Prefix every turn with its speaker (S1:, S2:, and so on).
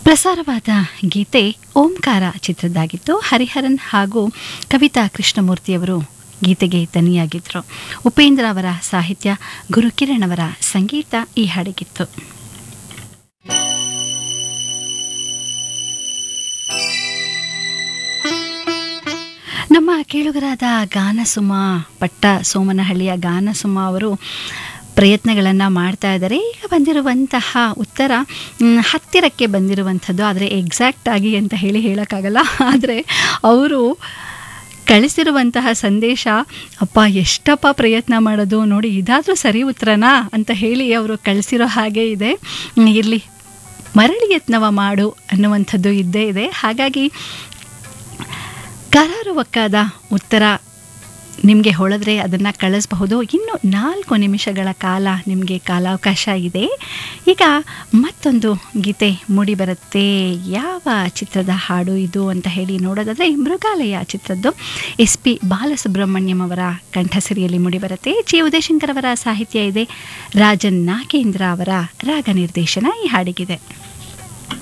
S1: ಪ್ರಸಾರವಾದ ಗೀತೆ ಓಂಕಾರ ಚಿತ್ರದ್ದಾಗಿತ್ತು ಹರಿಹರನ್ ಹಾಗೂ ಕವಿತಾ ಕೃಷ್ಣಮೂರ್ತಿಯವರು ಗೀತೆಗೆ ದನಿಯಾಗಿದ್ದರು ಉಪೇಂದ್ರ ಅವರ ಸಾಹಿತ್ಯ ಗುರುಕಿರಣ್ ಅವರ ಸಂಗೀತ ಈ ಹಾಡಿಗಿತ್ತು ನಮ್ಮ ಕೇಳುಗರಾದ ಗಾನಸುಮ ಪಟ್ಟ ಸೋಮನಹಳ್ಳಿಯ ಗಾನಸುಮ ಅವರು ಪ್ರಯತ್ನಗಳನ್ನು ಮಾಡ್ತಾ ಇದ್ದಾರೆ ಈಗ ಬಂದಿರುವಂತಹ ಉತ್ತರ ಮ್, ಹತ್ತಿರಕ್ಕೆ ಬಂದಿರುವಂಥದ್ದು ಆದರೆ ಎಕ್ಸಾಕ್ಟ್ ಆಗಿ ಅಂತ ಹೇಳಿ ಹೇಳೋಕ್ಕಾಗಲ್ಲ ಆದರೆ ಅವರು ಕಳಿಸಿರುವಂತಹ ಸಂದೇಶ ಅಪ್ಪ ಎಷ್ಟಪ್ಪ ಪ್ರಯತ್ನ ಮಾಡೋದು ನೋಡಿ ಇದಾದರೂ ಸರಿ ಉತ್ತರನಾ ಅಂತ ಹೇಳಿ ಅವರು ಕಳಿಸಿರೋ ಹಾಗೆ ಇದೆ ಇರಲಿ ಮರಳಿ ಯತ್ನವ ಮಾಡು ಅನ್ನುವಂಥದ್ದು ಇದ್ದೇ ಇದೆ ಹಾಗಾಗಿ ಕರಾರುವಕ್ಕಾದ ಉತ್ತರ ನಿಮಗೆ ಹೊಳೆದ್ರೆ ಅದನ್ನು ಕಳಿಸಬಹುದು ಇನ್ನು ನಾಲ್ಕು ನಿಮಿಷಗಳ ಕಾಲ ನಿಮಗೆ ಕಾಲಾವಕಾಶ ಇದೆ ಈಗ ಮತ್ತೊಂದು ಗೀತೆ ಮೂಡಿ ಬರುತ್ತೆ ಯಾವ ಚಿತ್ರದ ಹಾಡು ಇದು ಅಂತ ಹೇಳಿ ನೋಡೋದಾದರೆ ಮೃಗಾಲಯ ಚಿತ್ರದ್ದು ಎಸ್ ಪಿ ಬಾಲಸುಬ್ರಹ್ಮಣ್ಯಂ ಅವರ ಕಂಠಸಿರಿಯಲ್ಲಿ ಮೂಡಿಬರುತ್ತೆ ಜಿ ಉದಯಶಂಕರ್ ಅವರ ಸಾಹಿತ್ಯ ಇದೆ ರಾಜನ್ ನಾಗೇಂದ್ರ ಅವರ ರಾಗ ನಿರ್ದೇಶನ ಈ ಹಾಡಿಗಿದೆ